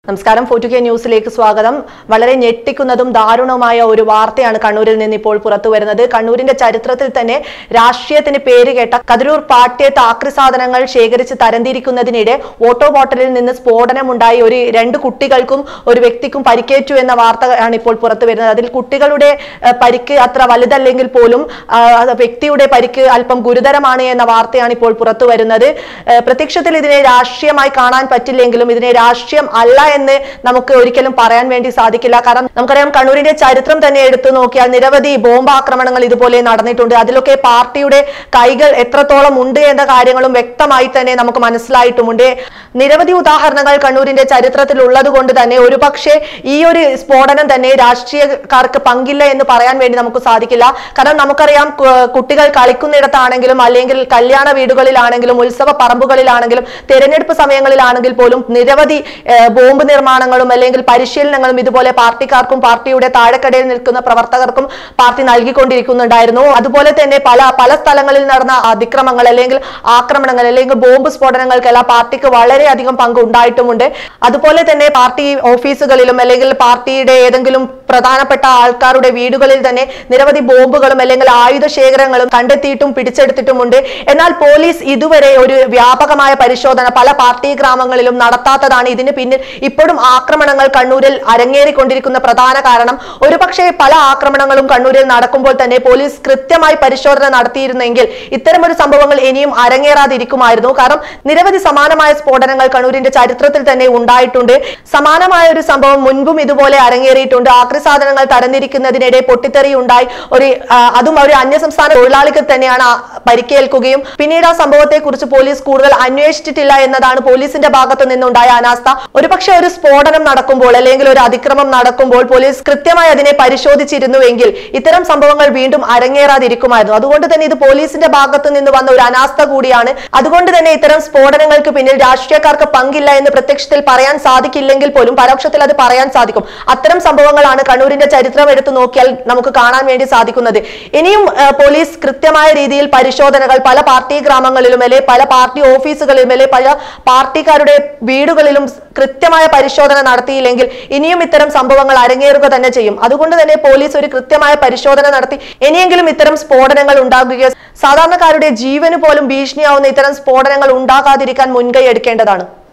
നമസ്കാരം ഫോർട്ടു കെ ന്യൂസിലേക്ക് സ്വാഗതം വളരെ ഞെട്ടിക്കുന്നതും ദാരുണവുമായ ഒരു വാർത്തയാണ് കണ്ണൂരിൽ നിന്ന് ഇപ്പോൾ പുറത്തു വരുന്നത് കണ്ണൂരിന്റെ ചരിത്രത്തിൽ തന്നെ രാഷ്ട്രീയത്തിന് പേര് കേട്ട കതിരൂർ പാട്യത്ത് ആക്രി സാധനങ്ങൾ ശേഖരിച്ച് തരംതിരിക്കുന്നതിനിടെ ഓട്ടോ ബോട്ടലിൽ നിന്ന് സ്ഫോടനമുണ്ടായി ഒരു രണ്ട് കുട്ടികൾക്കും ഒരു വ്യക്തിക്കും പരിക്കേറ്റു എന്ന വാർത്തയാണ് ഇപ്പോൾ പുറത്തു വരുന്നത് അതിൽ കുട്ടികളുടെ ഏഹ്, പരിക്ക് അത്ര വലുതല്ലെങ്കിൽ പോലും ആ, അത് വ്യക്തിയുടെ പരിക്ക് അല്പം ഗുരുതരമാണ് എന്ന വാർത്തയാണ് ഇപ്പോൾ പുറത്തു വരുന്നത് ഏഹ്, പ്രത്യക്ഷത്തിൽ ഇതിനെ രാഷ്ട്രീയമായി കാണാൻ പറ്റില്ലെങ്കിലും ഇതിനെ രാഷ്ട്രീയം അല്ല എന്ന് നമുക്ക് ഒരിക്കലും പറയാൻ വേണ്ടി സാധിക്കില്ല കാരണം നമുക്കറിയാം കണ്ണൂരിന്റെ ചരിത്രം തന്നെ എടുത്തു നോക്കിയാൽ നിരവധി ബോംബ് ആക്രമണങ്ങൾ ഇതുപോലെ നടന്നിട്ടുണ്ട് അതിലൊക്കെ പാർട്ടിയുടെ കൈകൾ എത്രത്തോളം ഉണ്ട് എന്ന കാര്യങ്ങളും വ്യക്തമായി തന്നെ നമുക്ക് മനസ്സിലായിട്ടുമുണ്ട് നിരവധി ഉദാഹരണങ്ങൾ കണ്ണൂരിന്റെ ചരിത്രത്തിൽ ഉള്ളത് കൊണ്ട് തന്നെ ഒരുപക്ഷെ ഈ ഒരു സ്ഫോടനം തന്നെ രാഷ്ട്രീയക്കാർക്ക് പങ്കില്ല എന്ന് പറയാൻ വേണ്ടി നമുക്ക് സാധിക്കില്ല കാരണം നമുക്കറിയാം കു- കുട്ടികൾ കളിക്കുന്നിടത്താണെങ്കിലും അല്ലെങ്കിൽ കല്യാണ വീടുകളിലാണെങ്കിലും ഉത്സവ പറമ്പുകളിലാണെങ്കിലും തെരഞ്ഞെടുപ്പ് സമയങ്ങളിലാണെങ്കിൽ പോലും നിരവധി ഏഹ്, ബോംബ് നിർമ്മാണങ്ങളും അല്ലെങ്കിൽ പരിശീലനങ്ങളും ഇതുപോലെ പാർട്ടിക്കാർക്കും പാർട്ടിയുടെ താഴെക്കടയിൽ നിൽക്കുന്ന പ്രവർത്തകർക്കും പാർട്ടി നൽകിക്കൊണ്ടിരിക്കുന്നുണ്ടായിരുന്നു അതുപോലെ തന്നെ പല പല സ്ഥലങ്ങളിൽ നടന്ന അതിക്രമങ്ങൾ അല്ലെങ്കിൽ ആക്രമണങ്ങൾ അല്ലെങ്കിൽ ബോംബ് സ്ഫോടനങ്ങൾക്കെല്ലാം പാർട്ടിക്ക് വളരെയധികം പങ്ക് ഉണ്ടായിട്ടുമുണ്ട് അതുപോലെ തന്നെ പാർട്ടി ഓഫീസുകളിലും അല്ലെങ്കിൽ പാർട്ടിയുടെ ഏതെങ്കിലും പ്രധാനപ്പെട്ട ആൾക്കാരുടെ വീടുകളിൽ തന്നെ നിരവധി ബോംബുകളും അല്ലെങ്കിൽ ആയുധ ശേഖരങ്ങളും കണ്ടെത്തിയിട്ടും പിടിച്ചെടുത്തിട്ടുമുണ്ട് എന്നാൽ പോലീസ് ഇതുവരെ ഒരു വ്യാപകമായ പരിശോധന പല പാർട്ടി ഗ്രാമങ്ങളിലും നടത്താത്തതാണ് ഇതിന് പിന്നിൽ ഇപ്പോഴും ആക്രമണങ്ങൾ കണ്ണൂരിൽ അരങ്ങേറിക്കൊണ്ടിരിക്കുന്ന പ്രധാന കാരണം ഒരുപക്ഷെ പല ആക്രമണങ്ങളും കണ്ണൂരിൽ നടക്കുമ്പോൾ തന്നെ പോലീസ് കൃത്യമായി പരിശോധന നടത്തിയിരുന്നെങ്കിൽ ഇത്തരമൊരു സംഭവങ്ങൾ ഇനിയും അരങ്ങേറാതിരിക്കുമായിരുന്നു കാരണം നിരവധി സമാനമായ സ്ഫോടനങ്ങൾ കണ്ണൂരിന്റെ ചരിത്രത്തിൽ തന്നെ ഉണ്ടായിട്ടുണ്ട് സമാനമായ ഒരു സംഭവം മുൻപും ഇതുപോലെ അരങ്ങേറിയിട്ടുണ്ട് ആക്രി സാധനങ്ങൾ തടഞ്ഞിരിക്കുന്നതിനിടെ പൊട്ടിത്തെറി ഉണ്ടായി ഒരു ആ, അതും ഒരു അന്യസംസ്ഥാന തൊഴിലാളിക്ക് തന്നെയാണ് ആ പരിക്കേൽക്കുകയും പിന്നീട് ആ സംഭവത്തെ കുറിച്ച് പോലീസ് കൂടുതൽ അന്വേഷിച്ചിട്ടില്ല എന്നതാണ് പോലീസിന്റെ ഭാഗത്തു നിന്നുണ്ടായ അനാസ്ഥ ഒരുപക്ഷെ ഒരു സ്ഫോടനം നടക്കുമ്പോൾ അല്ലെങ്കിൽ ഒരു അതിക്രമം നടക്കുമ്പോൾ പോലീസ് കൃത്യമായി അതിനെ പരിശോധിച്ചിരുന്നുവെങ്കിൽ ഇത്തരം സംഭവങ്ങൾ വീണ്ടും അരങ്ങേറാതിരിക്കുമായിരുന്നു അതുകൊണ്ട് തന്നെ ഇത് പോലീസിന്റെ ഭാഗത്തു നിന്ന് വന്ന ഒരു അനാസ്ഥ കൂടിയാണ് അതുകൊണ്ട് തന്നെ ഇത്തരം സ്ഫോടനങ്ങൾക്ക് പിന്നിൽ രാഷ്ട്രീയക്കാർക്ക് പങ്കില്ല എന്ന് പ്രത്യക്ഷത്തിൽ പറയാൻ സാധിക്കില്ലെങ്കിൽ പോലും പരോക്ഷത്തിൽ അത് പറയാൻ സാധിക്കും അത്തരം സംഭവങ്ങളാണ് കണ്ണൂരിന്റെ ചരിത്രം എടുത്തു നോക്കിയാൽ നമുക്ക് കാണാൻ വേണ്ടി സാധിക്കുന്നത് ഇനിയും ആ, പോലീസ് കൃത്യമായ രീതിയിൽ പരിശോധനകൾ പല പാർട്ടി ഗ്രാമങ്ങളിലും അല്ലെ പല പാർട്ടി ഓഫീസുകളിലും അല്ലെ പല പാർട്ടിക്കാരുടെ വീടുകളിലും കൃത്യമായ പരിശോധന നടത്തിയില്ലെങ്കിൽ ഇനിയും ഇത്തരം സംഭവങ്ങൾ അരങ്ങേറുക തന്നെ ചെയ്യും അതുകൊണ്ട് തന്നെ പോലീസ് ഒരു കൃത്യമായ പരിശോധന നടത്തി ഇനിയെങ്കിലും ഇത്തരം സ്ഫോടനങ്ങൾ ഉണ്ടാകുകയോ സാധാരണക്കാരുടെ ജീവന് പോലും ഭീഷണിയാവുന്ന ഇത്തരം സ്ഫോടനങ്ങൾ ഉണ്ടാകാതിരിക്കാൻ മുൻകൈ എടുക്കേണ്ടതാണ്